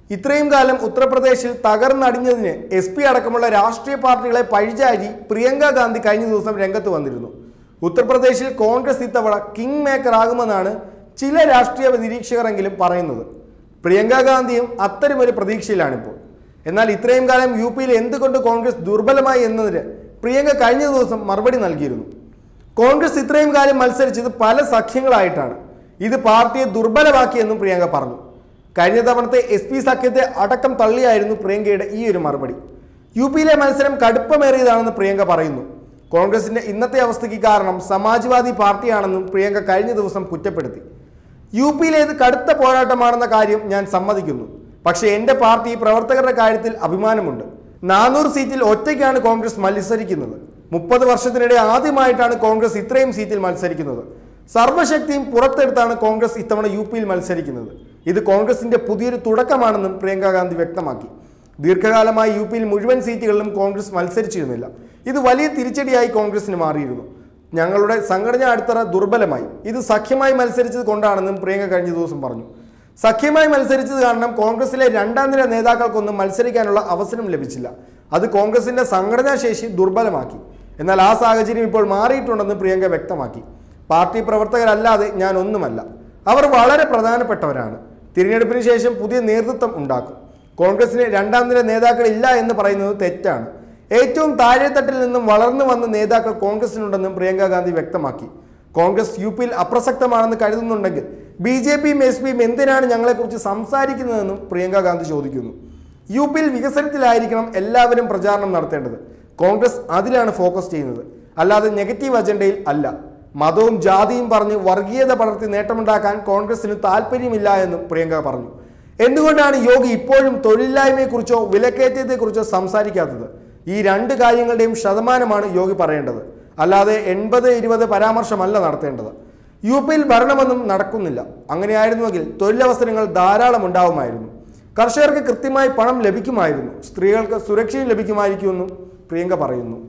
ഇത്രയും കാലം ഉത്തർപ്രദേശിൽ തകർന്നടിഞ്ഞതിന് എസ് പി അടക്കമുള്ള രാഷ്ട്രീയ പാർട്ടികളെ പഴിചാരി പ്രിയങ്ക ഗാന്ധി കഴിഞ്ഞ ദിവസം രംഗത്ത് വന്നിരുന്നു ഉത്തർപ്രദേശിൽ കോൺഗ്രസ് ഇത്തവണ കിങ് മേക്കർ ആകുമെന്നാണ് ചില രാഷ്ട്രീയ നിരീക്ഷകരെങ്കിലും പറയുന്നത് പ്രിയങ്ക ഗാന്ധിയും അത്തരമൊരു പ്രതീക്ഷയിലാണിപ്പോൾ എന്നാൽ ഇത്രയും കാലം യു പിയിൽ എന്തുകൊണ്ട് കോൺഗ്രസ് ദുർബലമായി എന്നതിന് പ്രിയങ്ക കഴിഞ്ഞ ദിവസം മറുപടി നൽകിയിരുന്നു കോൺഗ്രസ് ഇത്രയും കാലം മത്സരിച്ചത് പല സഖ്യങ്ങളായിട്ടാണ് ഇത് പാർട്ടിയെ ദുർബലമാക്കിയെന്നും പ്രിയങ്ക പറഞ്ഞു കഴിഞ്ഞ തവണത്തെ എസ് പി സഖ്യത്തെ അടക്കം തള്ളിയായിരുന്നു പ്രിയങ്കയുടെ ഈ ഒരു മറുപടി യു പിയിലെ മത്സരം കടുപ്പമേറിയതാണെന്ന് പ്രിയങ്ക പറയുന്നു കോൺഗ്രസിന്റെ ഇന്നത്തെ അവസ്ഥയ്ക്ക് കാരണം സമാജ്വാദി പാർട്ടിയാണെന്നും പ്രിയങ്ക കഴിഞ്ഞ ദിവസം കുറ്റപ്പെടുത്തി യു പിയിലേത് കടുത്ത പോരാട്ടമാണെന്ന കാര്യം ഞാൻ സമ്മതിക്കുന്നു പക്ഷേ എൻ്റെ പാർട്ടി പ്രവർത്തകരുടെ കാര്യത്തിൽ അഭിമാനമുണ്ട് നാനൂറ് സീറ്റിൽ ഒറ്റയ്ക്കാണ് കോൺഗ്രസ് മത്സരിക്കുന്നത് മുപ്പത് വർഷത്തിനിടെ ആദ്യമായിട്ടാണ് കോൺഗ്രസ് ഇത്രയും സീറ്റിൽ മത്സരിക്കുന്നത് സർവശക്തിയും പുറത്തെടുത്താണ് കോൺഗ്രസ് ഇത്തവണ യു പിയിൽ മത്സരിക്കുന്നത് ഇത് കോൺഗ്രസിന്റെ പുതിയൊരു തുടക്കമാണെന്നും പ്രിയങ്ക ഗാന്ധി വ്യക്തമാക്കി ദീർഘകാലമായി യു പിയിൽ മുഴുവൻ സീറ്റുകളിലും കോൺഗ്രസ് മത്സരിച്ചിരുന്നില്ല ഇത് വലിയ തിരിച്ചടിയായി കോൺഗ്രസിന് മാറിയിരുന്നു ഞങ്ങളുടെ സംഘടനാ അടിത്തറ ദുർബലമായി ഇത് സഖ്യമായി മത്സരിച്ചത് കൊണ്ടാണെന്നും പ്രിയങ്ക കഴിഞ്ഞ ദിവസം പറഞ്ഞു സഖ്യമായി മത്സരിച്ചത് കാരണം കോൺഗ്രസിലെ രണ്ടാം നിര നേതാക്കൾക്കൊന്നും മത്സരിക്കാനുള്ള അവസരം ലഭിച്ചില്ല അത് കോൺഗ്രസിന്റെ സംഘടനാ ശേഷി ദുർബലമാക്കി എന്നാൽ ആ സാഹചര്യം ഇപ്പോൾ മാറിയിട്ടുണ്ടെന്ന് പ്രിയങ്ക വ്യക്തമാക്കി പാർട്ടി പ്രവർത്തകരല്ലാതെ ഞാൻ ഒന്നുമല്ല അവർ വളരെ പ്രധാനപ്പെട്ടവരാണ് തിരഞ്ഞെടുപ്പിന് ശേഷം പുതിയ നേതൃത്വം ഉണ്ടാക്കും കോൺഗ്രസിന് രണ്ടാം നിര നേതാക്കൾ ഇല്ല എന്ന് പറയുന്നത് തെറ്റാണ് ഏറ്റവും താഴെത്തട്ടിൽ നിന്നും വളർന്നു വന്ന നേതാക്കൾ കോൺഗ്രസിനുണ്ടെന്നും പ്രിയങ്ക ഗാന്ധി വ്യക്തമാക്കി കോൺഗ്രസ് യു പിയിൽ അപ്രസക്തമാണെന്ന് കരുതുന്നുണ്ടെങ്കിൽ ബി ജെ പിയും എസ് പിയും എന്തിനാണ് ഞങ്ങളെക്കുറിച്ച് സംസാരിക്കുന്നതെന്നും പ്രിയങ്ക ഗാന്ധി ചോദിക്കുന്നു യു പിയിൽ വികസനത്തിലായിരിക്കണം എല്ലാവരും പ്രചാരണം നടത്തേണ്ടത് കോൺഗ്രസ് അതിലാണ് ഫോക്കസ് ചെയ്യുന്നത് അല്ലാതെ നെഗറ്റീവ് അജണ്ടയിൽ അല്ല മതവും ജാതിയും പറഞ്ഞ് വർഗീയത പടർത്തി നേട്ടമുണ്ടാക്കാൻ കോൺഗ്രസിന് താല്പര്യമില്ല എന്നും പ്രിയങ്ക പറഞ്ഞു എന്തുകൊണ്ടാണ് യോഗി ഇപ്പോഴും തൊഴിലില്ലായ്മയെക്കുറിച്ചോ വിലക്കയറ്റത്തെക്കുറിച്ചോ സംസാരിക്കാത്തത് ഈ രണ്ട് കാര്യങ്ങളുടെയും ശതമാനമാണ് യോഗി പറയേണ്ടത് അല്ലാതെ എൺപത് ഇരുപത് പരാമർശമല്ല നടത്തേണ്ടത് യു പിയിൽ ഭരണമൊന്നും നടക്കുന്നില്ല അങ്ങനെയായിരുന്നുവെങ്കിൽ തൊഴിലവസരങ്ങൾ ധാരാളം ഉണ്ടാവുമായിരുന്നു കർഷകർക്ക് കൃത്യമായി പണം ലഭിക്കുമായിരുന്നു സ്ത്രീകൾക്ക് സുരക്ഷയും ലഭിക്കുമായിരിക്കുമെന്നും പ്രിയങ്ക പറയുന്നു